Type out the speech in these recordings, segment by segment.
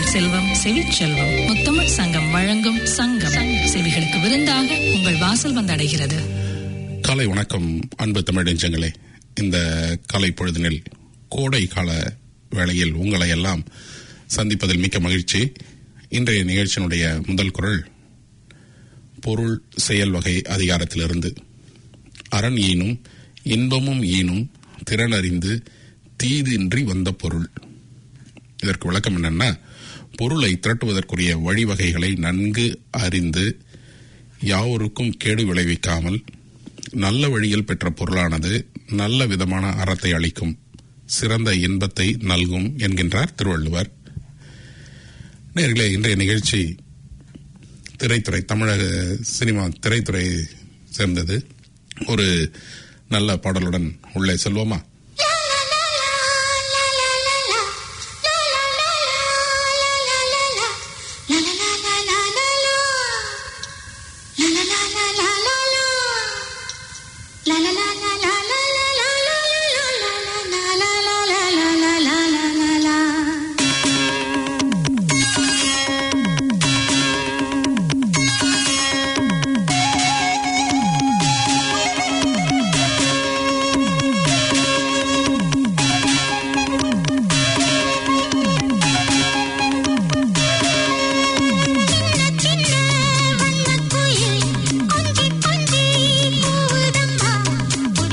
செல்வம் செவிச்செல்வம் முத்தமிழ் சங்கம் வழங்கும் சங்கம் செவிகளுக்கு விருந்தாக உங்கள் வாசல் வந்தடைகிறது காலை வணக்கம் அன்பு தமிழ் நெஞ்சங்களே இந்த காலை பொழுதினில் கோடை கால வேளையில் உங்களை எல்லாம் சந்திப்பதில் மிக்க மகிழ்ச்சி இன்றைய நிகழ்ச்சியினுடைய முதல் குரல் பொருள் செயல் வகை அதிகாரத்திலிருந்து அரண் ஈனும் இன்பமும் ஈனும் திறனறிந்து தீதின்றி வந்த பொருள் இதற்கு விளக்கம் என்னன்னா பொருளை திரட்டுவதற்குரிய வழிவகைகளை நன்கு அறிந்து யாவருக்கும் கேடு விளைவிக்காமல் நல்ல வழியில் பெற்ற பொருளானது நல்ல விதமான அறத்தை அளிக்கும் சிறந்த இன்பத்தை நல்கும் என்கின்றார் திருவள்ளுவர் நேர்களே இன்றைய நிகழ்ச்சி திரைத்துறை தமிழக சினிமா திரைத்துறை சேர்ந்தது ஒரு நல்ல பாடலுடன் உள்ளே செல்வோமா சின்ன வண்ணக்குயில் கொஞ்சி கொஞ்சி போதம்மா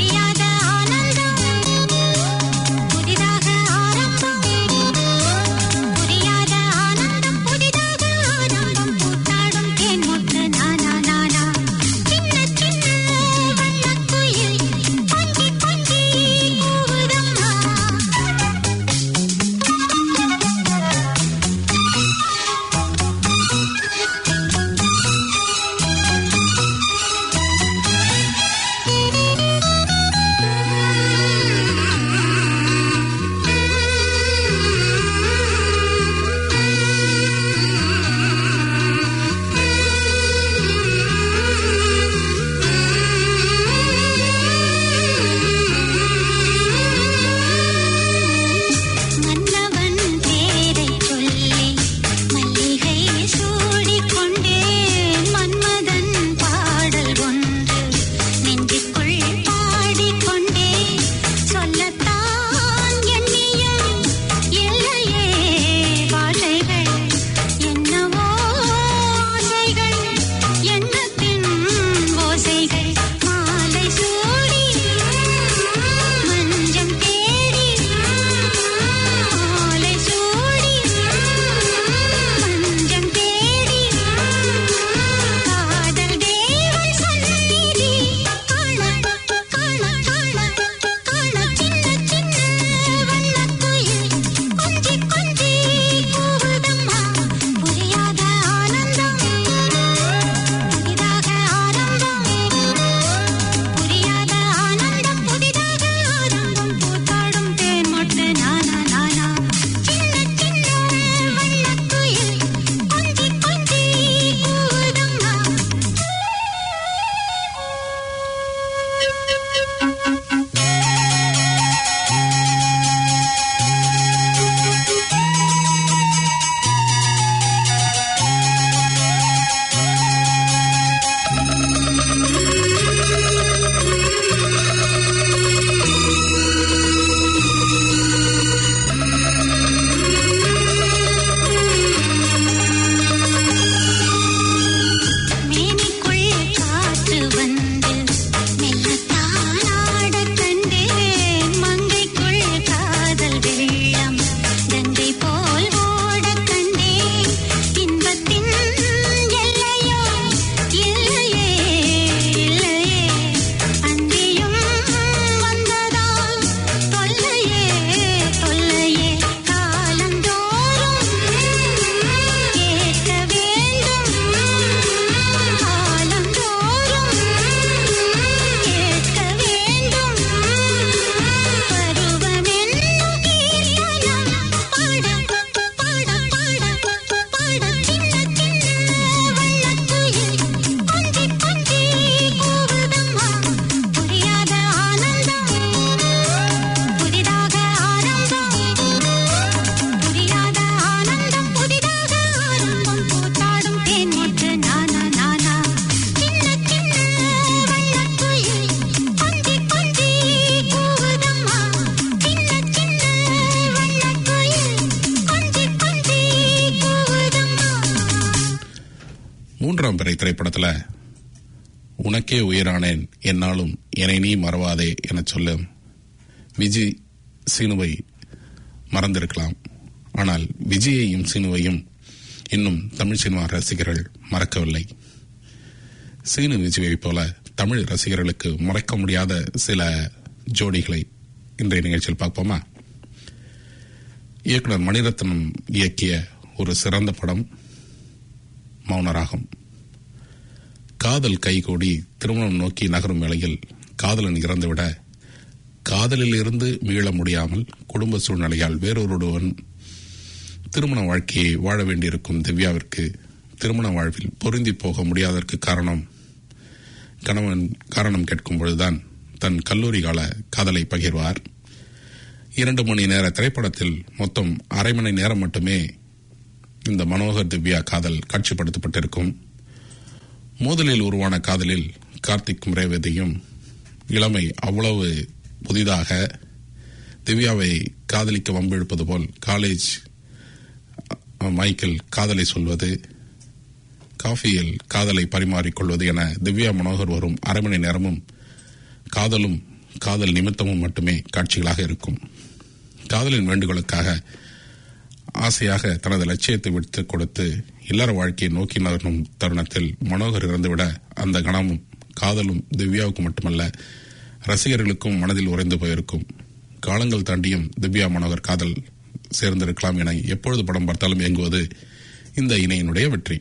விடுதலை திரைப்படத்துல உனக்கே உயிரானேன் என்னாலும் என்னை நீ மறவாதே என சொல்லும் விஜய் சீனுவை மறந்திருக்கலாம் ஆனால் விஜயையும் சீனுவையும் இன்னும் தமிழ் சினிமா ரசிகர்கள் மறக்கவில்லை சீனு விஜயை போல தமிழ் ரசிகர்களுக்கு மறக்க முடியாத சில ஜோடிகளை இன்றைய நிகழ்ச்சியில் பார்ப்போமா இயக்குனர் மணிரத்னம் இயக்கிய ஒரு சிறந்த படம் மௌனராகம் காதல் கைகூடி திருமணம் நோக்கி நகரும் வேளையில் காதலன் இறந்துவிட காதலில் இருந்து மீள முடியாமல் குடும்ப சூழ்நிலையால் வேறொருவன் திருமண வாழ்க்கையை வாழ வேண்டியிருக்கும் திவ்யாவிற்கு திருமண வாழ்வில் பொருந்தி போக முடியாததற்கு காரணம் கணவன் காரணம் கேட்கும் பொழுதுதான் தன் கல்லூரி கால காதலை பகிர்வார் இரண்டு மணி நேர திரைப்படத்தில் மொத்தம் அரை மணி நேரம் மட்டுமே இந்த மனோகர் திவ்யா காதல் காட்சிப்படுத்தப்பட்டிருக்கும் மோதலில் உருவான காதலில் கார்த்திக் ரேவதியும் இளமை அவ்வளவு புதிதாக திவ்யாவை காதலிக்க வம்பிழுப்பது போல் காலேஜ் மைக்கேல் காதலை சொல்வது காஃபியில் காதலை பரிமாறிக்கொள்வது என திவ்யா மனோகர் வரும் அரை மணி நேரமும் காதலும் காதல் நிமித்தமும் மட்டுமே காட்சிகளாக இருக்கும் காதலின் வேண்டுகோளுக்காக ஆசையாக தனது லட்சியத்தை விட்டு கொடுத்து இல்லற வாழ்க்கையை நோக்கி நகரும் தருணத்தில் மனோகர் இறந்துவிட அந்த கணமும் காதலும் திவ்யாவுக்கு மட்டுமல்ல ரசிகர்களுக்கும் மனதில் உறைந்து போயிருக்கும் காலங்கள் தாண்டியும் திவ்யா மனோகர் காதல் சேர்ந்திருக்கலாம் என எப்பொழுது படம் பார்த்தாலும் இயங்குவது இந்த இணையினுடைய வெற்றி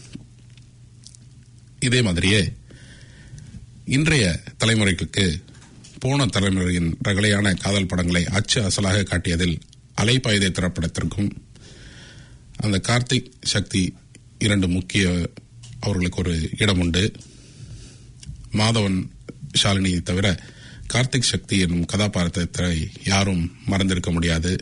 இதே மாதிரியே இன்றைய தலைமுறைகளுக்கு போன தலைமுறையின் ரகலையான காதல் படங்களை அச்சு அசலாக காட்டியதில் அலைப்பாயுதை திரைப்படத்திற்கும் அந்த கார்த்திக் சக்தி இரண்டு முக்கிய அவர்களுக்கு ஒரு இடம் உண்டு மாதவன் ஷாலினி தவிர கார்த்திக் சக்தி என்னும் கதாபாத்திரத்தை யாரும் மறந்திருக்க முடியாது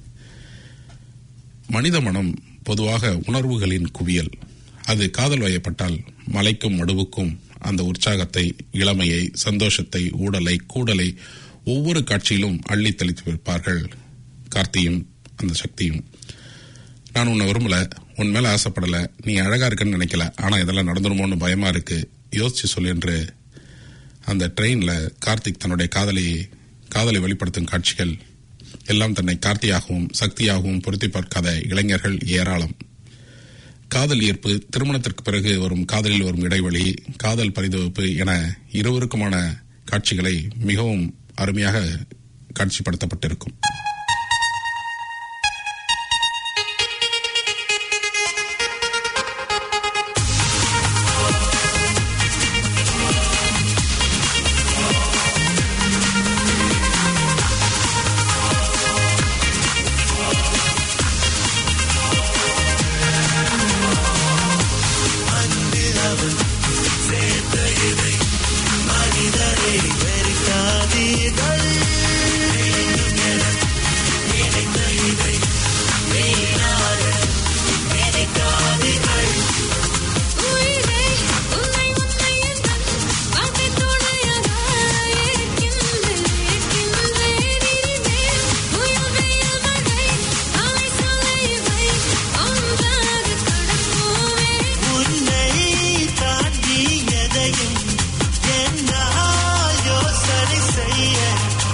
மனித மனம் பொதுவாக உணர்வுகளின் குவியல் அது காதல் வயப்பட்டால் மலைக்கும் மடுவுக்கும் அந்த உற்சாகத்தை இளமையை சந்தோஷத்தை ஊடலை கூடலை ஒவ்வொரு காட்சியிலும் அள்ளி தெளித்து வைப்பார்கள் கார்த்தியும் அந்த சக்தியும் நான் உன்னை விரும்பல உன் மேல ஆசைப்படல நீ அழகா இருக்குன்னு நினைக்கல ஆனா இதெல்லாம் நடந்துருமோன்னு பயமா இருக்கு யோசிச்சு சொல்லு என்று அந்த ட்ரெயின்ல கார்த்திக் தன்னுடைய காதலை காதலை வெளிப்படுத்தும் காட்சிகள் எல்லாம் தன்னை கார்த்தியாகவும் சக்தியாகவும் பொருத்தி பார்க்காத இளைஞர்கள் ஏராளம் காதல் ஈர்ப்பு திருமணத்திற்கு பிறகு வரும் காதலில் வரும் இடைவெளி காதல் பரிதவிப்பு என இருவருக்குமான காட்சிகளை மிகவும் அருமையாக காட்சிப்படுத்தப்பட்டிருக்கும் உயிரே உன்னை உன்னை எந்தன் வாழ்க்கை துணையதாய் இருக்கின்றேன் இருக்கின்றேன் இனிமேல் புயல் வெயில் மழை அலை சலைவை ஒன்றாக கடப்போமே உன்னை தாண்டி எதையும் என்னால் யோசனை செய்ய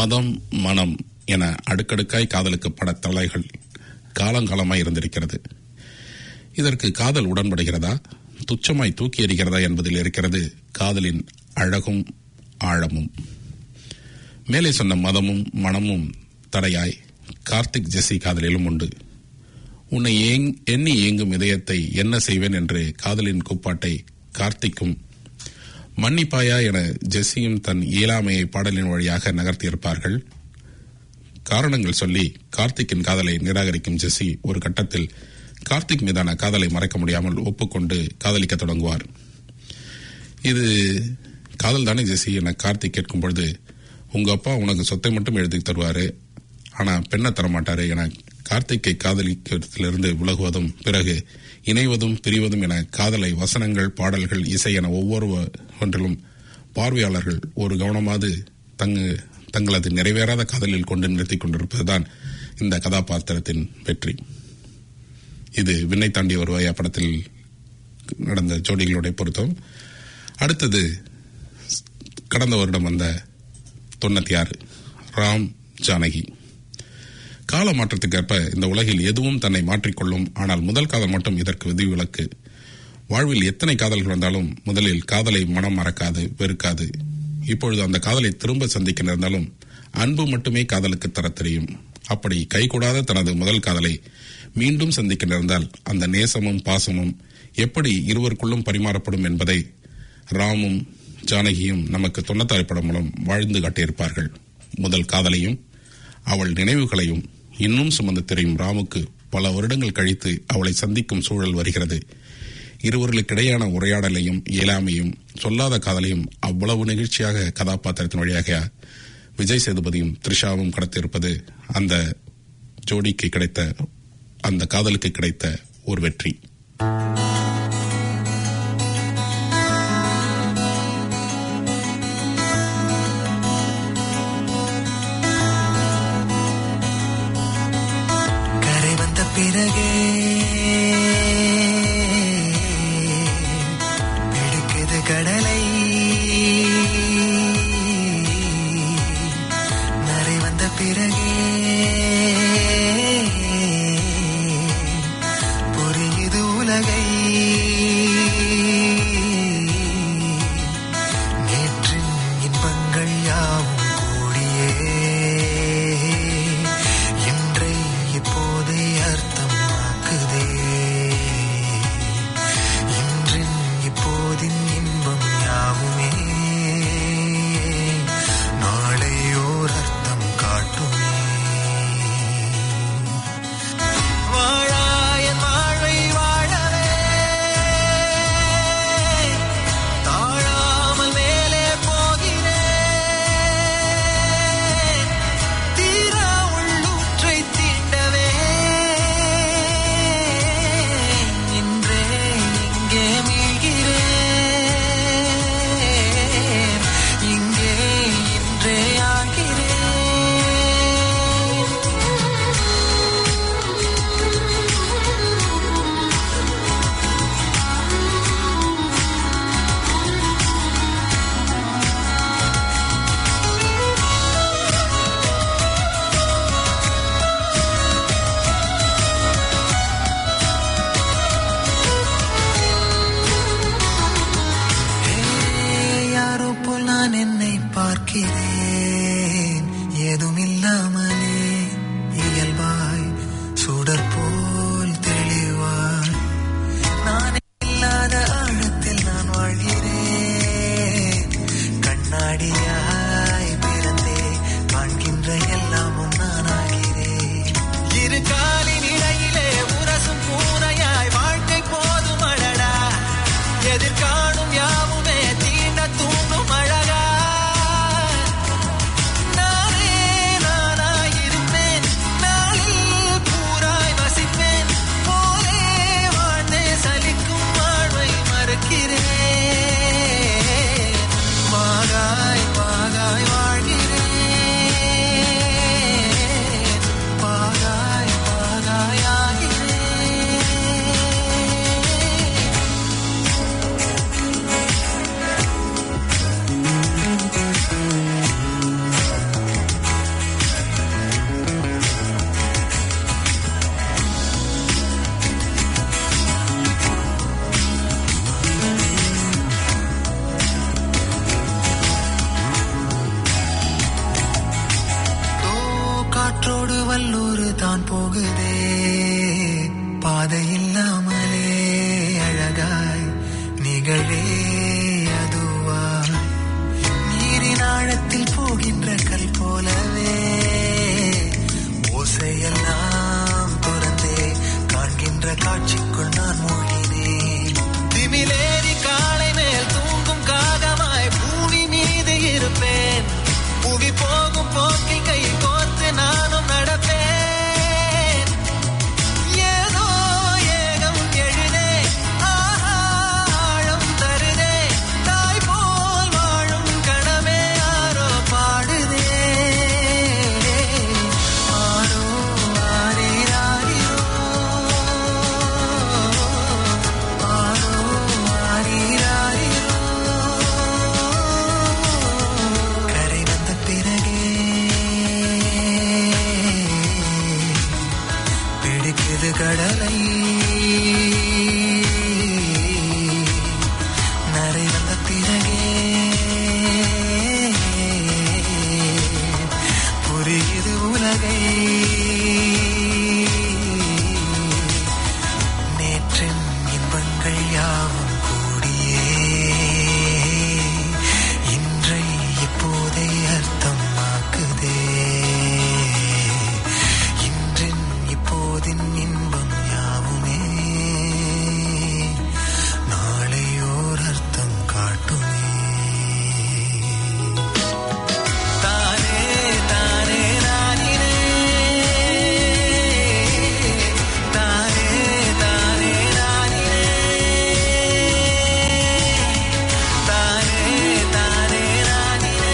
மதம் மனம் என அடுக்கடுக்காய் காதலுக்கு பட தலைகள் காலங்காலமாய் இருந்திருக்கிறது இதற்கு காதல் உடன்படுகிறதா துச்சமாய் தூக்கி எறிகிறதா என்பதில் இருக்கிறது காதலின் அழகும் ஆழமும் மேலே சொன்ன மதமும் மனமும் தடையாய் கார்த்திக் ஜெஸ்ஸி காதலிலும் உண்டு உன்னை ஏங் எண்ணி ஏங்கும் இதயத்தை என்ன செய்வேன் என்று காதலின் கூப்பாட்டை கார்த்திக்கும் மன்னிப்பாயா என ஜெஸ்ஸியும் தன் இயலாமையை பாடலின் வழியாக நகர்த்தியிருப்பார்கள் காரணங்கள் சொல்லி கார்த்திக்கின் காதலை நிராகரிக்கும் ஜெஸ்ஸி ஒரு கட்டத்தில் கார்த்திக் மீதான காதலை மறைக்க முடியாமல் ஒப்புக்கொண்டு காதலிக்க தொடங்குவார் இது காதல் தானே ஜெஸ்ஸி என கார்த்திக் கேட்கும் பொழுது உங்க அப்பா உனக்கு சொத்தை மட்டும் எழுதி தருவாரு ஆனா பெண்ணை தரமாட்டாரு என கார்த்திக்கை காதலிக்கிறதிலிருந்து விலகுவதும் பிறகு இணைவதும் பிரிவதும் என காதலை வசனங்கள் பாடல்கள் இசை என ஒவ்வொரு ஒன்றிலும் பார்வையாளர்கள் ஒரு கவனமாவது தங்கு தங்களது நிறைவேறாத காதலில் கொண்டு நிறுத்திக் கொண்டிருப்பதுதான் இந்த கதாபாத்திரத்தின் வெற்றி இது விண்ணை தாண்டி வருவாயா படத்தில் நடந்த ஜோடிகளுடைய பொருத்தம் அடுத்தது கடந்த வருடம் வந்த தொண்ணூத்தி ஆறு ராம் ஜானகி கால மாற்றத்துக்கேற்ப இந்த உலகில் எதுவும் தன்னை மாற்றிக்கொள்ளும் ஆனால் முதல் காதல் மட்டும் இதற்கு விதிவிலக்கு வாழ்வில் எத்தனை காதல்கள் வந்தாலும் முதலில் காதலை மனம் மறக்காது வெறுக்காது இப்பொழுது அந்த காதலை திரும்ப சந்திக்க நேர்ந்தாலும் அன்பு மட்டுமே காதலுக்கு தர தெரியும் அப்படி கைகூடாத தனது முதல் காதலை மீண்டும் சந்திக்க நேர்ந்தால் அந்த நேசமும் பாசமும் எப்படி இருவருக்குள்ளும் பரிமாறப்படும் என்பதை ராமும் ஜானகியும் நமக்கு தொண்ணூத்தாறு படம் மூலம் வாழ்ந்து காட்டியிருப்பார்கள் முதல் காதலையும் அவள் நினைவுகளையும் இன்னும் சுமந்து தெரியும் ராமுக்கு பல வருடங்கள் கழித்து அவளை சந்திக்கும் சூழல் வருகிறது இருவர்களுக்கிடையான உரையாடலையும் இயலாமையும் சொல்லாத காதலையும் அவ்வளவு நிகழ்ச்சியாக கதாபாத்திரத்தின் வழியாக விஜய் சேதுபதியும் த்ரிஷாவும் கடத்தியிருப்பது அந்த ஜோடிக்கு கிடைத்த அந்த காதலுக்கு கிடைத்த ஒரு வெற்றி கரை வந்த பிறகே பிடிக்குது கடலை நரை வந்த பிறகே புரியுது உலகை நேற்றின் இன்பங்கள் யாவும் கூடியே இன்றை இப்போதை அர்த்தமாக்குதே பாதை இல்லாமலே அழகாய் நிகழே அதுவாய் நீரின் ஆழத்தில் போகின்ற கல் போலவே ஓசையெல்லாம் துறந்தே காண்கின்ற காட்சிக்குள் நான் மூழ்கினேன் திமிலேறி காலை மேல் தூங்கும் காகமாய் பூமி மீது இருப்பேன் புவி போகும் போக்கில் கை கோர்த்து நானும் நடப்பேன் ஏதோ ஏகம் எழுதே ஆஹா ஆழம் தருதே தாய் போல் வாழும் கணமே யாரோ பாடுதே ஆரோ ஆரீராரிரோ ஆரோ ஆரீராரிரோ கரை வந்த பிறகே பிடிக்குது கடலை நரை வந்த பிறகே புரியுது உலகை நேற்றின் இன்பங்கள் யாவும் கூடியே இன்றை இப்போதை அர்த்தமாக்குதே இன்றின் இப்போதின் இன்பம் யாவுமே நாளையோர் அர்த்தம் காட்டுமே தானே தானே நானினே தானே தானே நானினே தானே தானே நானினே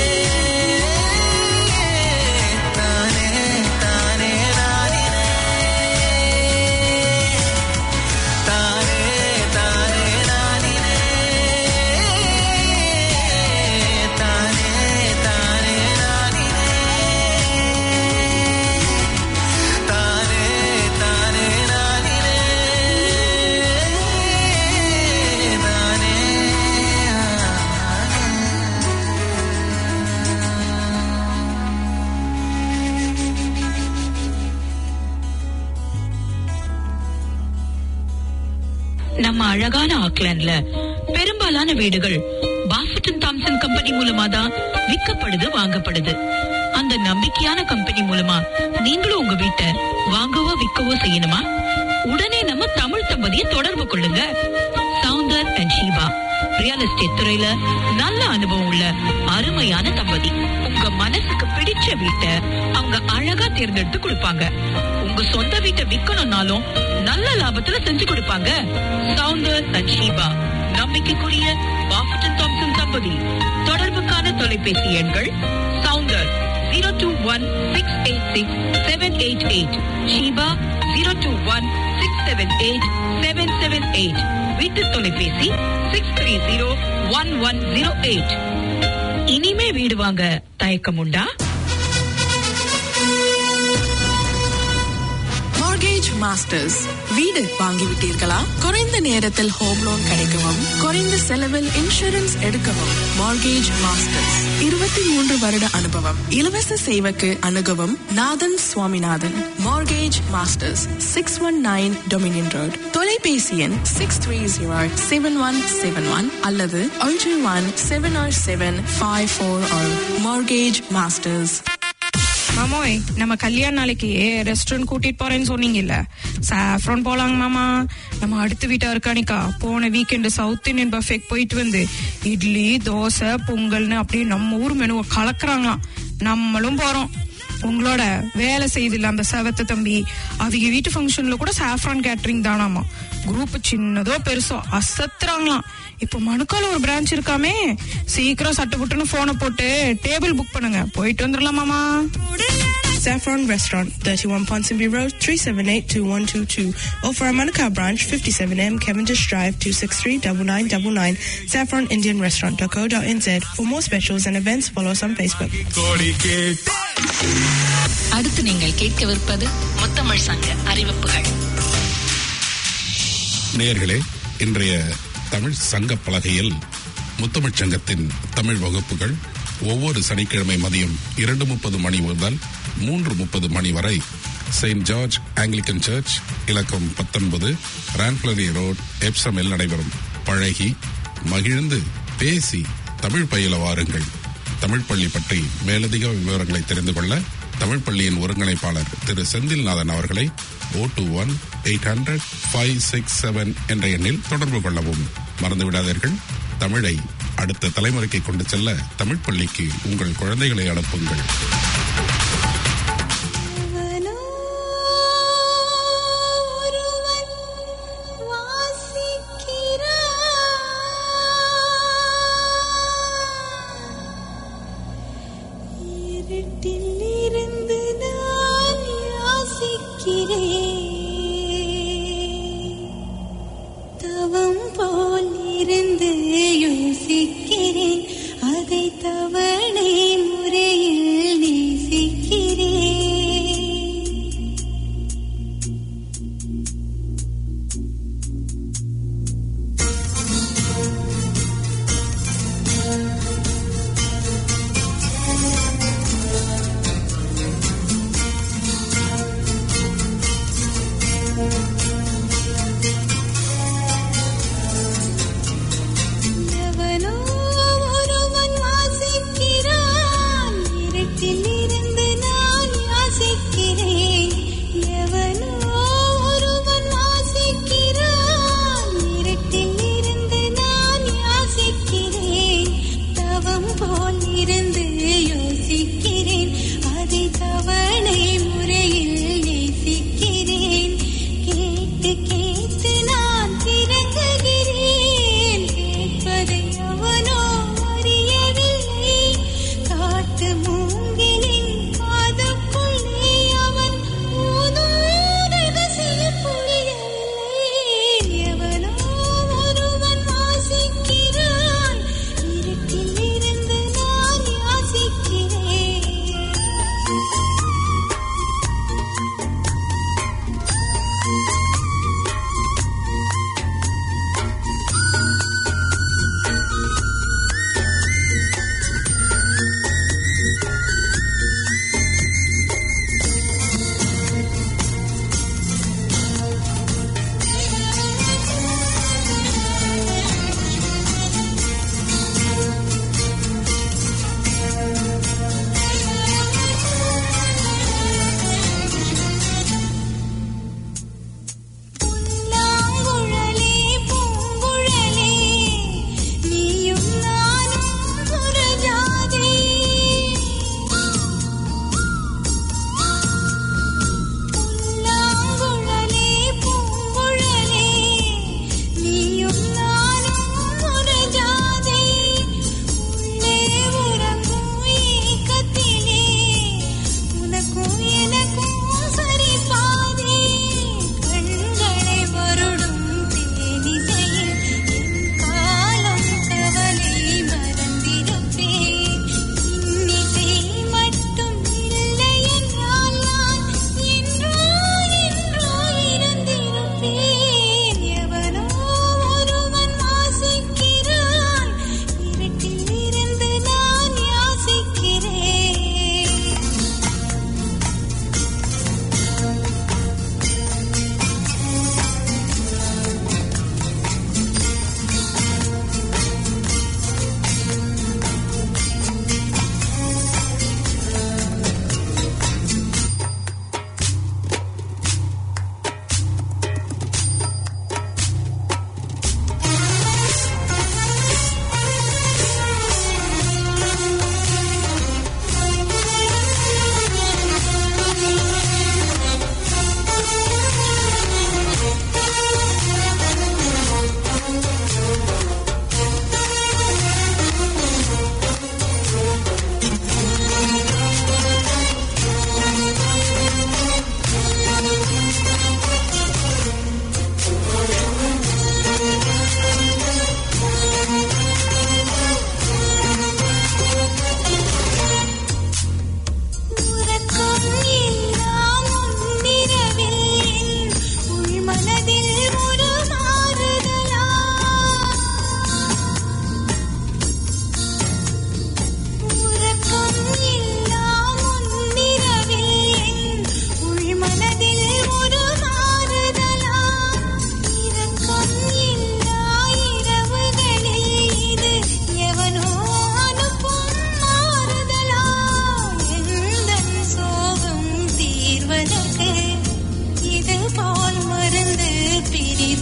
தானே தானே நானினே தானே தானே நானினே தானே தானே நானினே தானே தானே நானினே நம்ம அழகான ஆக்லாண்ட்ல பெரும்பாலான வீடுகள் பாஃபட்டன் தாம்சன் கம்பெனி மூலமா தான் விற்கப்படுது வாங்கப்படுது அந்த நம்பிக்கையான கம்பெனி மூலமா நீங்களும் உங்க வீட்டை வாங்கவோ விற்கவோ செய்யணுமா உடனே நம்ம தமிழ் தம்பதியை தொடர்பு கொள்ளுங்க Soundar and Sheeba real estate துறையில நல்ல அனுபவம் உள்ள அருமையான தம்பதி உங்க மனசுக்கு பிடிச்ச வீட்டை அவங்க அழகா தேர்ந்தெடுத்து கொடுப்பாங்க உங்க சொந்த வீட்டை விக்கணும்னாலும் நல்ல லாபத்துல செஞ்சு கொடுப்பாங்க சவுந்தர் அண்ட் ஷீபா நம்பிக்கைக்குரிய பாஃபட்டன் தாம்சன் தம்பதி தொடர்புக்கான தொலைபேசி எண்கள் Soundar zero two one six eight six seven eight eight Sheeba zero two one six seven eight seven seven eight வீட்டு தொலைபேசி six three zero one one zero eight இனிமே வீடு வாங்க தயக்கம் உண்டா மார்கேஜ் மாஸ்டர்ஸ் வீடு வாங்கிவிட்டீர்களா குறைந்த நேரத்தில் ஹோம் லோன் கிடைக்கவும் குறைந்த செலவில் இன்சூரன்ஸ் எடுக்கவும் மார்கேஜ் மாஸ்டர்ஸ் இருபத்தி மூன்று வருட அனுபவம் இலவச சேவைக்கு அணுகவும் Nathan Swaminathan mortgage masters six one nine dominion road தொலைபேசி எண் six three zero seven one seven one அல்லது ஒன்று one seven R seven five four mortgage masters மாமோய் நம்ம கல்யாண நாளைக்கு ரெஸ்டாரண்ட் கூட்டிட்டு போறேன்னு சொன்னீங்கல்ல சாஃப்ரான் போலாங்க மாமா நம்ம அடுத்த வீட்டா இருக்கானிக்கா போன வீக்கெண்டு சவுத் இந்தியன் பஃபேக் போயிட்டு வந்து இட்லி தோசை பொங்கல்னு அப்படியே நம்ம ஊர் மெனுவை கலக்குறாங்களாம் நம்மளும் போறோம் உங்களோட வேலை செய்தில்ல அந்த செவத்த தம்பி அவங்க வீட்டு ஃபங்க்ஷன்ல கூட சாஃப்ரான் கேட்டரிங் தானாமா குரூப் சின்னதோ பெருசோ அசத்துறாங்களாம் இப்போ மணுக்கால ஒரு பிரான்ச் இருக்காமே சீக்கிரம் சட்டு புட்டுன்னு போனை போட்டு டேபிள் புக் பண்ணுங்க போயிட்டு வந்துடலாமாமா Saffron Restaurant, 31 Ponsonby Road, 378-2122. Or for our Manukau branch, 57M Cavendish Drive, 263-9999. saffronindianrestaurant.co.nz. For more specials and events, follow us on Facebook. அடுத்து நீங்கள் கேட்கவிருப்பது முத்தமிழ் சங்க அறிவிப்புகள் நேயர்களே இன்றைய தமிழ் சங்க பலகையில் முத்தமிழ்ச் சங்கத்தின் தமிழ் வகுப்புகள் ஒவ்வொரு சனிக்கிழமை மதியம் இரண்டு முப்பது மணி முதல் மூன்று முப்பது மணி வரை செயின்ட் ஜார்ஜ் ஆங்கிலிக்கன் சர்ச் இலக்கம் பத்தொன்பது ரான்ஃபிளரி ரோட் எப்சமில் நடைபெறும் பழகி மகிழ்ந்து பேசி தமிழ் பயில வாருங்கள் தமிழ் பள்ளி பற்றி மேலதிக விவரங்களை தெரிந்து கொள்ள தமிழ் பள்ளியின் ஒருங்கிணைப்பாளர் திரு செந்தில்நாதன் அவர்களை o two one eight hundred five six seven என்ற எண்ணில் தொடர்பு கொள்ளவும் மறந்துவிடாதீர்கள் தமிழை அடுத்த தலைமுறைக்கு கொண்டு செல்ல தமிழ் பள்ளிக்கு உங்கள் குழந்தைகளை அனுப்புங்கள் அவனோ ஒருவன் வாசிக்கிறான் இருட்டில் இருந்து நான் யாசிக்கிறேன் தவம் போல் இருந்து யோசிக்கிறேன் அதை தவணை முறையில் நீ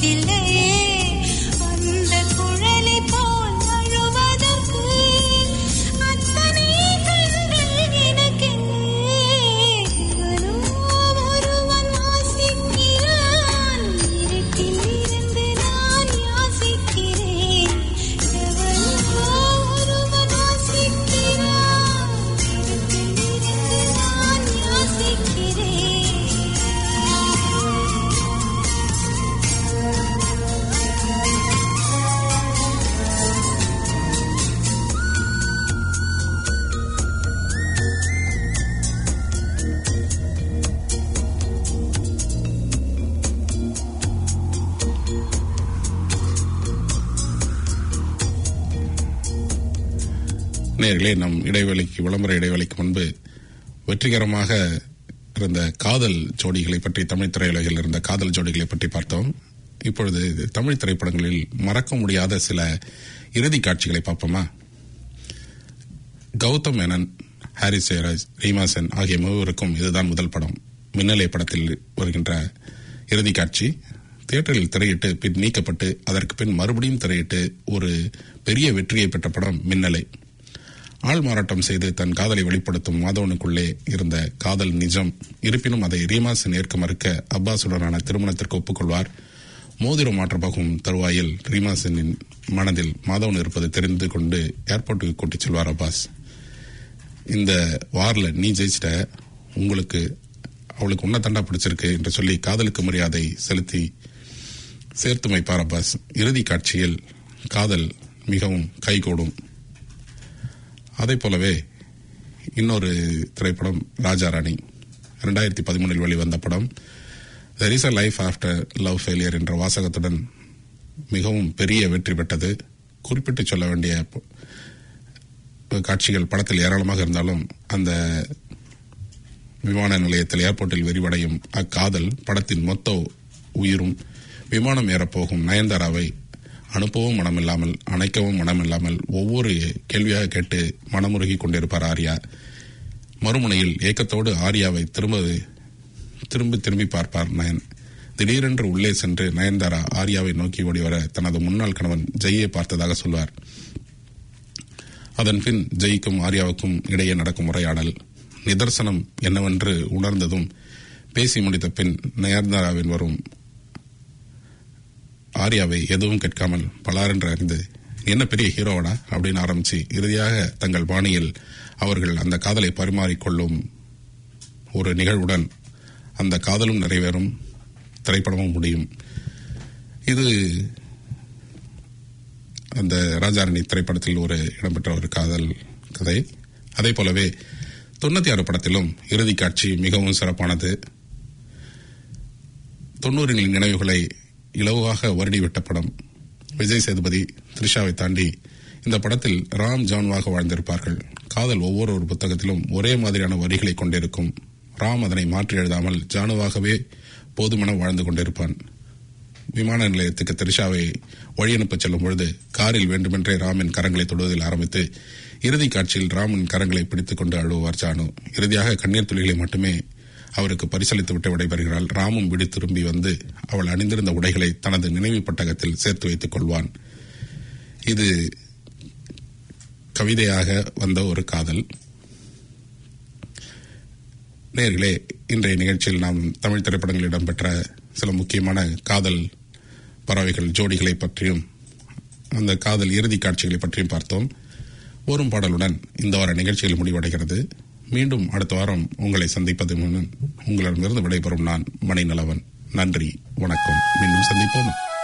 கேட்கவில்லையே அந்த குழலை போல் அழுவதற்கு அத்தனை கண்கள் எனக்கென்ன எவனோ ஒருவன் வாசிக்கிறான் இருட்டில் இருந்து நான் யாசிக்கிறேன் எவனோ ஒருவன் வாசிக்கிறான் இருட்டில் இருந்து நான் யாசிக்கிறேன் நேர்களே நம் இடைவெளிக்கு விளம்பர இடைவெளிக்கு முன்பு வெற்றிகரமாக இருந்த காதல் ஜோடிகளை பற்றி தமிழ் திரையுலகில் இருந்த காதல் ஜோடிகளை பற்றி பார்த்தோம் இப்பொழுது தமிழ் திரைப்படங்களில் மறக்க முடியாத சில இறுதி காட்சிகளை பார்ப்போமா கௌதம் மேனன் ஹாரிஸ் ஜெயராஜ் ரீமா சென் ஆகிய மூவருக்கும் இதுதான் முதல் படம் மின்னலை படத்தில் வருகின்ற இறுதி காட்சி தியேட்டரில் திரையிட்டு பின் நீக்கப்பட்டு அதற்கு பின் மறுபடியும் திரையிட்டு ஒரு பெரிய வெற்றியை பெற்ற படம் மின்னலை ஆள் மாறாட்டம் செய்து தன் காதலை வெளிப்படுத்தும் மாதவனுக்குள்ளே இருந்த காதல் நிஜம் இருப்பினும் அதை ரீமாசன் ஏற்க மறுக்க அப்பாசுடனான திருமணத்திற்கு ஒப்புக்கொள்வார் மோதிரம் மாற்ற போகும் தருவாயில் ரீமாசனின் மனதில் மாதவன் இருப்பது தெரிந்து கொண்டு ஏர்போர்ட்டுக்கு கூட்டிச் செல்வார் அப்பாஸ் இந்த வார்ல நீ ஜெயிச்சிட்ட உங்களுக்கு அவளுக்கு உன்ன தண்டா பிடிச்சிருக்கு என்று சொல்லி காதலுக்கு மரியாதை செலுத்தி சேர்த்து வைப்பார் அப்பாஸ் இறுதி காட்சியில் காதல் மிகவும் கைகூடும் அதே போலவே இன்னொரு திரைப்படம் ராஜா ராணி ரெண்டாயிரத்தி பதிமூணில் வெளிவந்த படம் there is a life after love failure என்ற வாசகத்துடன் மிகவும் பெரிய வெற்றி பெற்றது குறிப்பிட்டு சொல்ல வேண்டிய ப- காட்சிகள் படத்தில் ஏராளமாக இருந்தாலும் அந்த விமான நிலையத்தில் ஏர்போர்ட்டில் விரிவடையும் அக்காதல் படத்தின் மொத்த உயிரும் விமானம் ஏறப்போகும் நயன்தாராவை அனுப்பவும் மனமில்லாமல் அணைக்கவும் மனமில்லாமல் ஒவ்வொரு கேள்வியாக கேட்டு மனமுருகி கொண்டிருப்பார் ஆர்யா மறுமுனையில் ஏக்கத்தோடு ஆர்யாவை திரும்ப திரும்பி திரும்பி பார்ப்பார் நயன் திடீரென்று உள்ளே சென்று நயன்தாரா ஆர்யாவை நோக்கி ஓடி வர தனது முன்னாள் கணவன் ஜெய்யை பார்த்ததாக சொல்வார் அதன் பின் ஜெய்க்கும் ஆர்யாவுக்கும் இடையே நடக்கும் உரையாடல் நிதர்சனம் என்னவென்று உணர்ந்ததும் பேசி முடித்த பின் நயன்தாராவின் வரும் ஆர்யாவை எதுவும் கேட்காமல் பலாரென்று அறிந்து "நீ என்ன பெரிய ஹீரோவடா அப்படின்னு ஆரம்பிச்சு இறுதியாக தங்கள் பாணியில் அவர்கள் அந்த காதலை பரிமாறிக்கொள்ளும் ஒரு நிகழ்வுடன் அந்த காதலும் நிறைவேறும் திரைப்படமும் முடியும் இது அந்த ராஜாரணி திரைப்படத்தில் ஒரு இடம்பெற்ற ஒரு காதல் கதை அதே போலவே தொண்ணூத்தி ஆறு படத்திலும் இறுதி காட்சி மிகவும் சிறப்பானது தொண்ணூறுகளின் நினைவுகளை இலவாக வருடிவிட்ட படம் விஜய் சேதுபதி த்ரிஷாவை தாண்டி இந்த படத்தில் ராம் ஜான்வாக வாழ்ந்திருப்பார்கள் காதல் ஒவ்வொரு ஒரு புத்தகத்திலும் ஒரே மாதிரியான வரிகளை கொண்டிருக்கும் ராம் அதனை மாற்றி எழுதாமல் ஜானுவாகவே போதுமென வாழ்ந்து கொண்டிருப்பான் விமான நிலையத்துக்கு த்ரிஷாவை வழி அனுப்பச் செல்லும் பொழுது காரில் வேண்டுமென்றே ராமின் கரங்களை தொடுவதில் ஆரம்பித்து இறுதி காட்சியில் ராமின் கரங்களை பிடித்துக் கொண்டு அழுவார் ஜானு இறுதியாக கண்ணீர் துளிகளை மட்டுமே அவருக்கு பரிசளித்து விட்டு விடைபெறுகிறாள் ராமும் விடு திரும்பி வந்து அவள் அணிந்திருந்த உடைகளை தனது நினைவு பட்டகத்தில் சேர்த்து வைத்துக் கொள்வான் இது கவிதையாக வந்த ஒரு காதல் நேர்களே இன்றைய நிகழ்ச்சியில் நாம் தமிழ் திரைப்படங்களில் இடம்பெற்ற சில முக்கியமான காதல் பறவைகள் ஜோடிகளை பற்றியும் அந்த காதல் இறுதி காட்சிகளை பற்றியும் பார்த்தோம் வரும் பாடலுடன் இந்த வார நிகழ்ச்சியில் முடிவடைகிறது மீண்டும் அடுத்த வாரம் உங்களை சந்திப்பது முன் உங்களிடமிருந்து விடைபெறும் நான் மணிநலவன் நன்றி வணக்கம் மீண்டும் சந்திப்போம்